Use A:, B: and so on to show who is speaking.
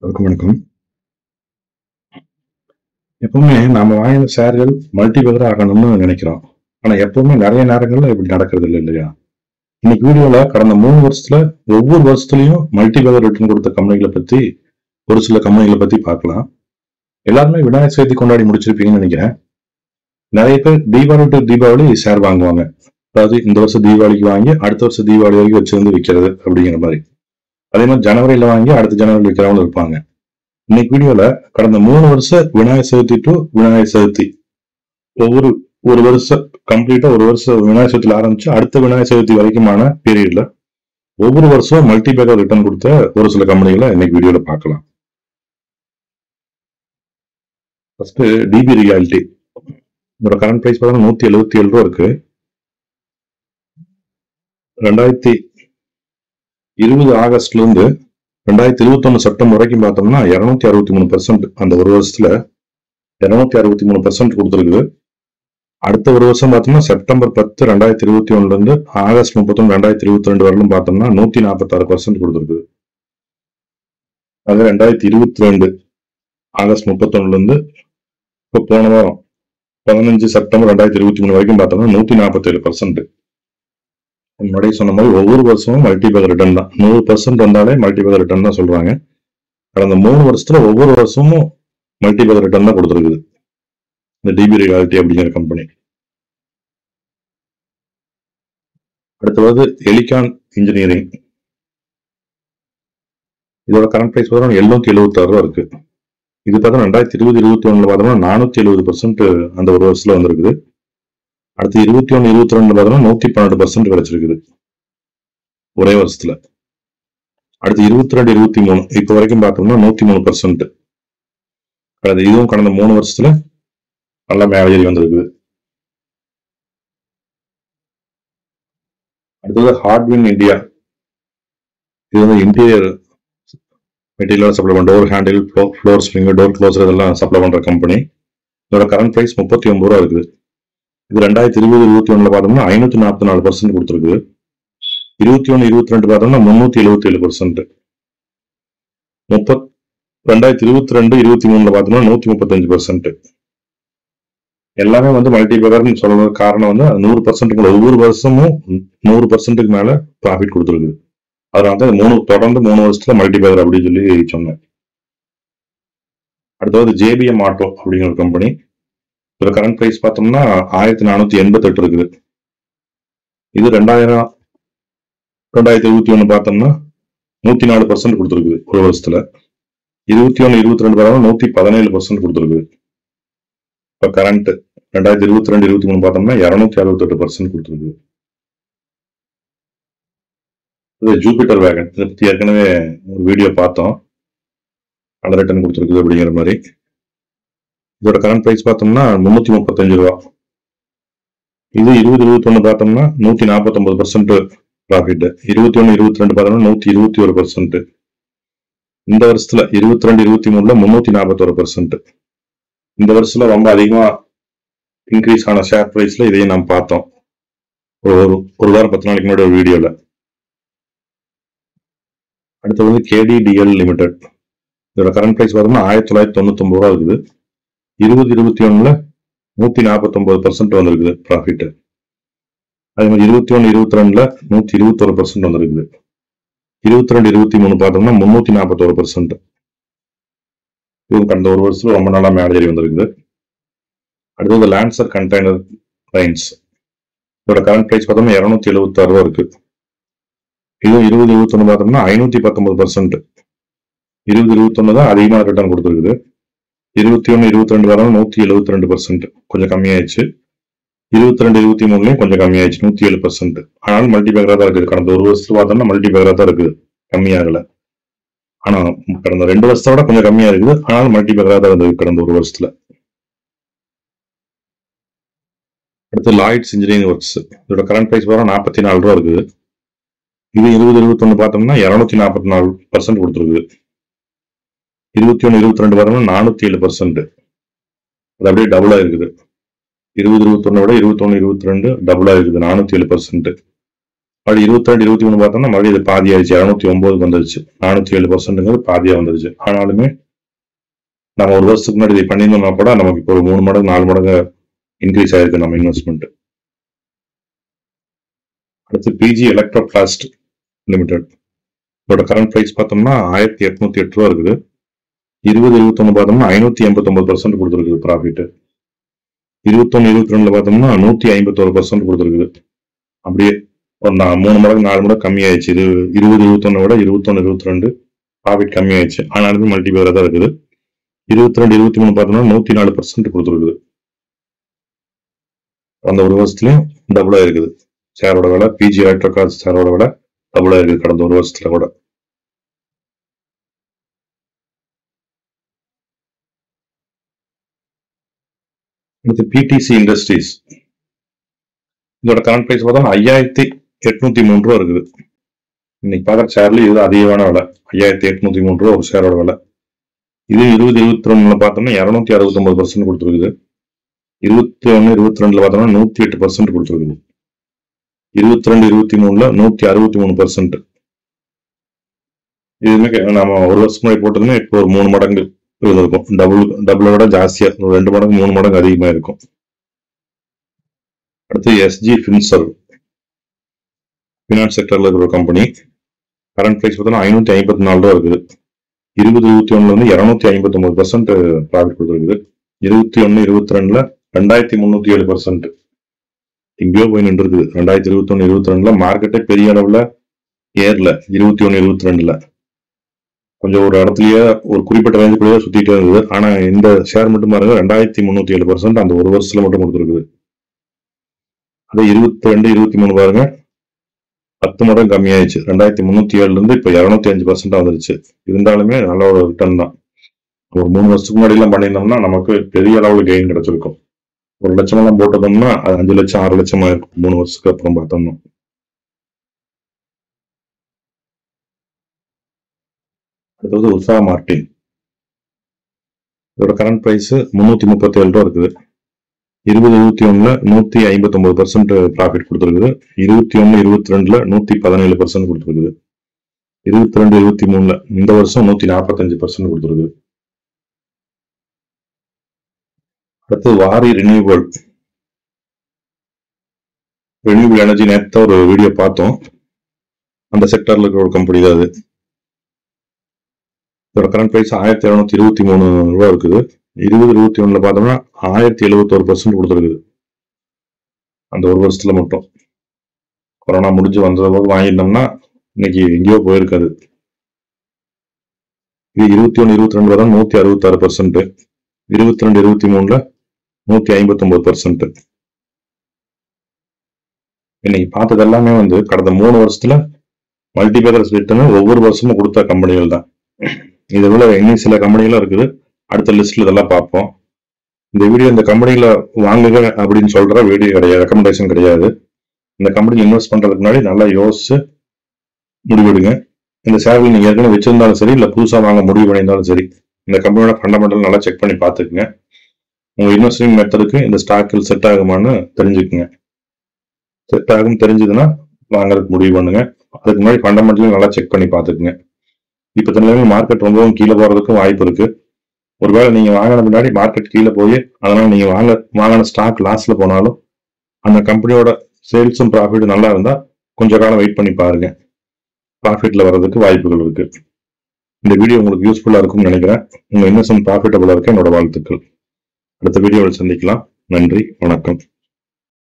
A: வணக்கம் வணக்கம் எப்பவுமே நாம வாங்கின ஷேர்கள் மல்டிபெகர் ஆகணும்னு நினைக்கிறோம் ஆனா எப்பவுமே நிறைய நேரங்கள்ல இப்படி நடக்கிறது இல்லை இல்லையா இன்னைக்கு வீடியோல கடந்த மூணு வருஷத்துல ஒவ்வொரு வருஷத்துலயும் மல்டிபெகர் ரிட்டர்ன் கொடுத்த கம்பெனிகளை பத்தி ஒரு சில கம்பெனிகளை பத்தி பார்க்கலாம் எல்லாருமே விநாயகர் சதுர்த்தி கொண்டாடி முடிச்சிருப்பீங்கன்னு நினைக்கிறேன் நிறைய பேர் தீபாவளி டு தீபாவளி ஷேர் வாங்குவாங்க அதாவது இந்த வருஷம் தீபாவளிக்கு வாங்கி அடுத்த வருஷம் தீபாவளி வரைக்கும் வச்சிருந்து விற்கிறது அப்படிங்கிற மாதிரி அதே மாதிரி ஜனவரியில வாங்கி அடுத்த ஜனவரி விற்கிறவங்களும் இருப்பாங்க இன்னைக்கு வீடியோல கடந்த மூணு வருஷம் விநாயகர் சதுர்த்தி டு விநாயகர் சதுர்த்தி ஒவ்வொரு ஒரு வருஷம் கம்ப்ளீட்டா ஒரு வருஷம் விநாயகர் சதுர்த்தியில ஆரம்பிச்சு அடுத்த விநாயகர் சதுர்த்தி வரைக்குமான பீரியட்ல ஒவ்வொரு வருஷம் மல்டி பேக்கர் ரிட்டர்ன் கொடுத்த ஒரு சில கம்பெனிகளை இன்னைக்கு வீடியோல பார்க்கலாம் ஃபர்ஸ்ட் டிபி ரியாலிட்டி இதோட கரண்ட் பிரைஸ் பார்த்தீங்கன்னா நூத்தி எழுபத்தி ஏழு ரூபா இருக்கு ரெண்டாயிரத்தி இருபது ஆகஸ்ட்ல இருந்து ரெண்டாயிரத்தி இருபத்தொன்னு செப்டம்பர் வரைக்கும் பார்த்தோம்னா இருநூத்தி அறுபத்தி மூணு பெர்சென்ட் அந்த ஒரு வருஷத்துல இருநூத்தி அறுபத்தி மூணு பெர்சென்ட் கொடுத்துருக்குது அடுத்த ஒரு வருஷம் பார்த்தோம்னா செப்டம்பர் பத்து ரெண்டாயிரத்தி இருபத்தி ஒண்ணுல இருந்து ஆகஸ்ட் முப்பத்தொன்னு ரெண்டாயிரத்தி இருபத்தி ரெண்டு வரலும் பார்த்தோம்னா நூத்தி நாற்பத்தாறு பெர்சென்ட் கொடுத்துருக்குது அது ரெண்டாயிரத்தி இருபத்தி ரெண்டு ஆகஸ்ட் முப்பத்தொன்னுல இருந்து இப்போ போன வாரம் பதினஞ்சு செப்டம்பர் ரெண்டாயிரத்தி இருபத்தி மூணு வரைக்கும் பார்த்தோம்னா நூத்தி நாற்பத்தேழு பெர்சென்ட் முன்னாடியே சொன்ன மாதிரி ஒவ்வொரு வருஷமும் மல்டிபேக் ரிட்டர்ன் தான் நூறு பர்சன்ட் வந்தாலே மல்டிபேக் ரிட்டர்ன் தான் சொல்றாங்க கடந்த மூணு வருஷத்துல ஒவ்வொரு வருஷமும் மல்டிபேக் ரிட்டர்ன் தான் கொடுத்துருக்குது இந்த டிபி ரியாலிட்டி அப்படிங்கிற கம்பெனி அடுத்தது எலிகான் இன்ஜினியரிங் இதோட கரண்ட் பிரைஸ் பார்த்தோம்னா எழுநூத்தி எழுபத்தாறு ரூபா இருக்கு இது பார்த்தா ரெண்டாயிரத்தி இருபது இருபத்தி ஒண்ணுல பார்த்தோம்னா நானூத்தி எழுபது பர்சன்ட் அந்த ஒரு வருஷத்துல வந்திருக்குது அடுத்து இருபத்தி ஒன்று இருபத்தி ரெண்டு பார்த்தோம்னா நூத்தி பன்னெண்டு பர்சன்ட் கிடைச்சிருக்குது ஒரே வருஷத்துல அடுத்து இருபத்தி ரெண்டு இருபத்தி மூணு இப்போ வரைக்கும் பார்த்தோம்னா நூத்தி மூணு பர்சன்ட் கடந்த இதுவும் கடந்த மூணு வருஷத்துல நல்லா மேலே ஏறி வந்திருக்குது அடுத்தது ஹார்ட்வின் இந்தியா இது வந்து இன்டீரியர் மெட்டீரியல் சப்ளை பண்ண door handle floor spring door closer இதெல்லாம் சப்ளை பண்ற கம்பெனி இதோட கரண்ட் பிரைஸ் முப்பத்தி ஒன்பது ரூபா இருக்குது இது ரெண்டாயிரத்தி இருபது இருபத்தி ஒண்ணுல பார்த்தோம்னா ஐநூத்தி நாற்பத்தி நாலு பர்சன்ட் கொடுத்துருக்கு இருபத்தி ஒன்று இருபத்தி ரெண்டு பார்த்தோம்னா முன்னூத்தி எழுபத்தி ஏழு பர்சன்ட் முப்பத் ரெண்டாயிரத்தி இருபத்தி ரெண்டு இருபத்தி மூணுல பார்த்தோம்னா நூத்தி முப்பத்தஞ்சு பர்சன்ட் எல்லாமே வந்து மல்டி பேக்கர்னு சொல்றது காரணம் வந்து நூறு பர்சன்ட் ஒவ்வொரு வருஷமும் நூறு பர்சன்ட்டுக்கு மேல ப்ராஃபிட் கொடுத்துருக்கு அதனால தான் மூணு தொடர்ந்து மூணு வருஷத்துல மல்டி பேக்கர் அப்படின்னு சொல்லி சொன்னேன் அடுத்தது ஜேபிஎம் ஆட்டோ அப்படிங்கிற கம்பெனி இதோட கரண்ட் பிரைஸ் பார்த்தோம்னா ஆயிரத்தி நானூத்தி எண்பத்தி எட்டு இருக்குது இது ரெண்டாயிரம் ரெண்டாயிரத்தி இருபத்தி ஒண்ணு பார்த்தோம்னா நூத்தி நாலு பர்சன்ட் கொடுத்துருக்குது ஒரு வருஷத்துல இருபத்தி ஒன்னு இருபத்தி ரெண்டு பார்த்தோம்னா நூத்தி பதினேழு பர்சன்ட் கொடுத்துருக்குது இப்போ கரண்ட் ரெண்டாயிரத்தி இருபத்தி ரெண்டு இருபத்தி மூணு பார்த்தோம்னா இரநூத்தி அறுபத்தெட்டு பர்சன்ட் கொடுத்துருக்குது இது ஜூபிட்டர் வேகன் இதை பத்தி ஏற்கனவே ஒரு வீடியோ பார்த்தோம் நல்ல ரிட்டர்ன் கொடுத்துருக்குது அப்படிங்கிற மாதிரி இதோட கரண்ட் பிரைஸ் பார்த்தோம்னா முன்னூத்தி முப்பத்தஞ்சு ரூபா இது இருபது இருபத்தி ஒன்று பார்த்தோம்னா நூத்தி நாற்பத்தொன்பது பர்சன்ட் ப்ராஃபிட் இருபத்தி ஒன்று இருபத்தி ரெண்டு பார்த்தோம்னா நூத்தி இருபத்தி ஒரு பர்சன்ட் இந்த வருஷத்துல இருபத்தி ரெண்டு இருபத்தி மூணுல முன்னூத்தி நாற்பத்தொரு பர்சன்ட் இந்த வருஷத்துல ரொம்ப அதிகமா இன்க்ரீஸ் ஆன ஷேர் பிரைஸ்ல இதையும் நம்ம பார்த்தோம் ஒரு ஒரு ஒரு வாரம் பத்து நாளைக்கு முன்னாடி ஒரு வீடியோல அடுத்து வந்து கேடிடிஎல் லிமிடெட் இதோட கரண்ட் பிரைஸ் பார்த்தோம்னா ஆயிரத்தி தொள்ளாயிரத்தி தொண்ணூத்தி ஒன்பது ரூபா இருக்குது இருபது இருபத்தி ஒண்ணுல நூத்தி நாற்பத்தி ஒன்பது பர்சன்ட் வந்திருக்குது ப்ராஃபிட் அதே மாதிரி இருபத்தி ஒன்னு இருபத்தி ரெண்டுல நூத்தி இருபத்தொரு பர்சன்ட் வந்திருக்குது இருபத்தி ரெண்டு இருபத்தி மூணு பார்த்தோம்னா முன்னூத்தி நாற்பத்தோரு பர்சன்ட் இதுவும் கடந்த ஒரு வருஷத்துல ரொம்ப நாளா மேலே வந்திருக்குது அடுத்தது லான்சர் கண்டெய்னர் லைன்ஸ் இதோட கரண்ட் பிரைஸ் பார்த்தோம்னா இருநூத்தி எழுபத்தி ஆறு ரூபா இருக்கு இதுவும் இருபது இருபத்தொன்னு பார்த்தோம்னா ஐநூத்தி பத்தொன்பது பர்சன்ட் இருபது இருபத்தொன்னு தான் அதிகமாக ரிட்டர்ன் கொடுத்துருக்குது இருபத்தி ஒன்று இருபத்தி ரெண்டு வரும் நூற்றி எழுபத்தி ரெண்டு பர்சன்ட் கொஞ்சம் கம்மியாயிடுச்சு இருபத்தி ரெண்டு இருபத்தி மூணுலையும் கொஞ்சம் கம்மியாயிடுச்சு நூற்றி ஏழு பர்சன்ட் ஆனால் மல்டி பேக்கராக தான் இருக்குது கடந்த ஒரு வருஷத்துல பார்த்தோம்னா மல்டி பேக்கராக தான் இருக்குது கம்மியாகல ஆனால் கடந்த ரெண்டு வருஷத்தை விட கொஞ்சம் கம்மியாக இருக்குது ஆனால் மல்டி பேக்கராக தான் இருந்தது கடந்த ஒரு வருஷத்துல அடுத்து லாய்ட்ஸ் இன்ஜினியரிங் ஒர்க்ஸ் இதோட கரண்ட் பிரைஸ் வர நாற்பத்தி நாலு ரூபா இருக்குது இது இருபது இருபத்தொன்னு பார்த்தோம்னா இரநூத்தி நாற்பத்தி நாலு பர்சன்ட் கொடுத்துருக்குது இருபத்தி ஒன்று இருபத்தி ரெண்டு பார்த்தோம்னா நானூத்தி ஏழு பர்சன்ட் அது அப்படியே டபுளா இருக்குது இருபது இருபத்தொன்னு விட இருபத்தொன்னு இருபத்தி ரெண்டு டபுளா இருக்குது நானூத்தி ஏழு பர்சன்ட் மறுபடியும் இருபத்தி ரெண்டு இருபத்தி மூணு பார்த்தோம்னா மறுபடியும் இது பாதி ஆயிடுச்சு இரநூத்தி ஒன்பதுக்கு வந்துருச்சு நானூத்தி ஏழு பர்சன்ட்ங்கிறது பாதியா வந்துருச்சு ஆனாலுமே நம்ம ஒரு வருஷத்துக்கு முன்னாடி இதை பண்ணியிருந்தோம்னா கூட நமக்கு இப்போ ஒரு மூணு மடங்கு நாலு மடங்கு இன்க்ரீஸ் ஆயிருக்கு நம்ம இன்வெஸ்ட்மெண்ட் அடுத்து பிஜி எலக்ட்ரோபிளாஸ்ட் லிமிடெட் இதோட கரண்ட் ப்ரைஸ் பார்த்தோம்னா ஆயிரத்தி எட்நூத்தி எட்டு ரூபா இருக்குது இருபது இருபத்தொன்னு பார்த்தோம்னா ஐநூத்தி எண்பத்தொன்பது பர்சன்ட் கொடுத்துருக்குது ப்ராஃபிட் இருபத்தொன்னு இருபத்தி ரெண்டுல பார்த்தோம்னா நூத்தி ஐம்பத்தோரு பர்சன்ட் கொடுத்துருக்குது அப்படியே ஒரு நா- மூணு மடங்கு நாலு மடங்கு கம்மியாயிடுச்சு இது இருபது இருபத்தொன்னு விட இருபத்தொன்னு இருபத்தி ரெண்டு ப்ராஃபிட் கம்மியாயிடுச்சு ஆனாலுமே மல்டிபிளராக தான் இருக்குது இருபத்தி ரெண்டு இருபத்தி மூணு பார்த்தோம்னா நூத்தி நாலு பர்சன்ட் கொடுத்துருக்குது அந்த ஒரு வருஷத்துலயும் டபுளா இருக்குது ஷேரோட விலை பிஜி எலக்ட்ரோகார் ஷேரோட விலை டபுளா இருக்குது கடந்த ஒரு வருஷத்துல கூட அடுத்து பிடிசி இண்டஸ்ட்ரீஸ் இதோட கரண்ட் பிரைஸ் பார்த்தா ஐயாயிரத்தி எட்நூத்தி மூணு ரூபா இருக்குது இன்னைக்கு பார்க்குற ஷேர்ல இது அதிகமான விலை ஐயாயிரத்தி எட்நூத்தி மூணு ரூபா ஒரு ஷேரோட விலை இது இருபது இருபத்தி ரெண்டுல பார்த்தோம்னா இரநூத்தி அறுபத்தொன்பது பர்சன்ட் கொடுத்துருக்குது இருபத்தி ஒன்று இருபத்தி ரெண்டுல பார்த்தோம்னா நூத்தி எட்டு பர்சன்ட் கொடுத்துருக்குது இருபத்தி ரெண்டு இருபத்தி மூணுல நூத்தி அறுபத்தி மூணு பர்சன்ட் இதுவுமே கே- நம்ம ஒரு வருஷம் முன்னாடி போட்டதுமே இப்போ ஒரு மூணு மடங்கு இருக்கும் டபுள் டபுளை விட ஜாஸ்தியா ஒரு ரெண்டு மடங்கு மூணு மடங்கு அதிகமா இருக்கும் அடுத்து எஸ்ஜி ஃபின்சர்வ் ஃபினான்ஸ் செக்டர்ல இருக்கிற ஒரு கம்பெனி கரண்ட் பிரைஸ் பார்த்தோம்னா ஐநூத்தி ஐம்பத்தி நாலு ரூபா இருக்குது இருபது இருபத்தி ஒண்ணுல இருந்து இரநூத்தி ஐம்பத்தி ஒன்பது பர்சன்ட் ப்ராஃபிட் கொடுத்துருக்குது இருபத்தி ஒன்னு இருபத்தி ரெண்டுல ரெண்டாயிரத்தி முன்னூத்தி ஏழு பர்சன்ட் எங்கேயோ போய் நின்று இருக்குது ரெண்டாயிரத்தி இருபத்தி ஒன்னு இருபத்தி ரெண்டுல மார்க்கெட்டே பெரிய அளவுல ஏர்ல இருபத்தி ஒன்னு இருபத்தி ரெண்டுல கொஞ்சம் ஒரு இடத்துலயே ஒரு குறிப்பிட்ட ரேஞ்சுக்குள்ளேயே சுத்திட்டே இருந்தது ஆனா இந்த ஷேர் மட்டும் பாருங்க ரெண்டாயிரத்தி முன்னூத்தி ஏழு பர்சன்ட் அந்த ஒரு வருஷத்துல மட்டும் கொடுத்துருக்குது அது இருபத்தி ரெண்டு இருபத்தி மூணு பாருங்க பத்து மடங்கு கம்மியாயிடுச்சு ரெண்டாயிரத்தி முன்னூத்தி ஏழுல இருந்து இப்ப இருநூத்தி அஞ்சு பர்சன்ட் வந்துருச்சு இருந்தாலுமே நல்ல ஒரு ரிட்டர்ன் தான் ஒரு மூணு வருஷத்துக்கு முன்னாடி எல்லாம் பண்ணியிருந்தோம்னா நமக்கு பெரிய அளவுல கெயின் கிடைச்சிருக்கும் ஒரு லட்சம் எல்லாம் போட்டோம்னா அது அஞ்சு லட்சம் ஆறு லட்சமா இருக்கும் மூணு வருஷத்துக்கு அப்புறம் பார்த்தோம்னா அடுத்தது உஷா மார்டின் இதோட கரண்ட் பிரைஸ் முன்னூத்தி முப்பத்தி ஏழு ரூபா இருக்குது இருபது இருபத்தி ஒண்ணுல நூத்தி ஐம்பத்தி ஒன்பது பர்சன்ட் ப்ராஃபிட் கொடுத்துருக்குது இருபத்தி ஒன்னு இருபத்தி ரெண்டுல நூத்தி பதினேழு பர்சன்ட் கொடுத்துருக்குது இருபத்தி ரெண்டு இருபத்தி மூணுல இந்த வருஷம் நூத்தி நாற்பத்தஞ்சு பர்சன்ட் கொடுத்துருக்குது அடுத்து வாரி ரினியூவல் ரினியூவல் எனர்ஜி நேற்று ஒரு வீடியோ பார்த்தோம் அந்த செக்டர்ல இருக்கிற ஒரு கம்பெனி தான் அது இதோட கரண்ட் பிரைஸ் ஆயிரத்தி இரநூத்தி இருபத்தி மூணு ரூபா இருக்குது இருபது இருபத்தி ஒண்ணுல பார்த்தோம்னா ஆயிரத்தி எழுபத்தோரு பர்சன்ட் கொடுத்துருக்குது அந்த ஒரு வருஷத்துல மட்டும் கொரோனா முடிஞ்சு வந்த போது வாங்கிட்டோம்னா இன்னைக்கு எங்கேயோ போயிருக்காது இது இருபத்தி ஒன்று இருபத்தி ரெண்டு தான் நூத்தி அறுபத்தாறு பர்சன்ட் இருபத்தி ரெண்டு இருபத்தி மூணுல நூத்தி ஐம்பத்தி ஒன்பது பர்சன்ட் இன்னைக்கு பார்த்தது எல்லாமே வந்து கடந்த மூணு வருஷத்துல மல்டிபேக்கர்ஸ் ரிட்டர்ன் ஒவ்வொரு வருஷமும் கொடுத்த கம்பெனிகள் தான் இதை விட இன்னும் சில கம்பெனிகளும் இருக்குது அடுத்த லிஸ்ட்ல இதெல்லாம் பார்ப்போம் இந்த வீடியோ இந்த கம்பெனில வாங்குங்க அப்படின்னு சொல்ற வீடியோ கிடையாது ரெக்கமெண்டேஷன் கிடையாது இந்த கம்பெனி இன்வெஸ்ட் பண்றதுக்கு முன்னாடி நல்லா யோசிச்சு முடிவெடுங்க இந்த ஷேர்கள் நீங்க ஏற்கனவே வச்சிருந்தாலும் சரி இல்ல புதுசா வாங்க முடிவு பண்ணியிருந்தாலும் சரி இந்த கம்பெனியோட ஃபண்டமெண்டல் நல்லா செக் பண்ணி பார்த்துக்குங்க உங்க இன்வெஸ்டிங் மெத்தடுக்கு இந்த ஸ்டாக்கில் செட் ஆகுமான்னு தெரிஞ்சுக்குங்க செட் ஆகும் தெரிஞ்சதுன்னா வாங்குறதுக்கு முடிவு பண்ணுங்க அதுக்கு முன்னாடி ஃபண்டமெண்டலும் நல்லா செக் பண்ணி பார்த்துக்குங்க இப்ப நிலைமை மார்க்கெட் ரொம்பவும் கீழே போறதுக்கும் வாய்ப்பு இருக்கு ஒருவேளை நீங்க வாங்கின முன்னாடி மார்க்கெட் கீழே போய் அதனால நீங்க வாங்க வாங்கின ஸ்டாக் லாஸ்ட்ல போனாலும் அந்த கம்பெனியோட சேல்ஸும் ப்ராஃபிட் நல்லா இருந்தா கொஞ்ச காலம் வெயிட் பண்ணி பாருங்க ப்ராஃபிட்ல வர்றதுக்கு வாய்ப்புகள் இருக்கு இந்த வீடியோ உங்களுக்கு யூஸ்ஃபுல்லா இருக்கும்னு நினைக்கிறேன் உங்க இன்வெஸ்ட்மெண்ட் ப்ராஃபிட்டபுளா இருக்க என்னோட வாழ்த்துக்கள் அடுத்த வீடியோவில் சந்திக்கலாம் நன்றி வணக்கம்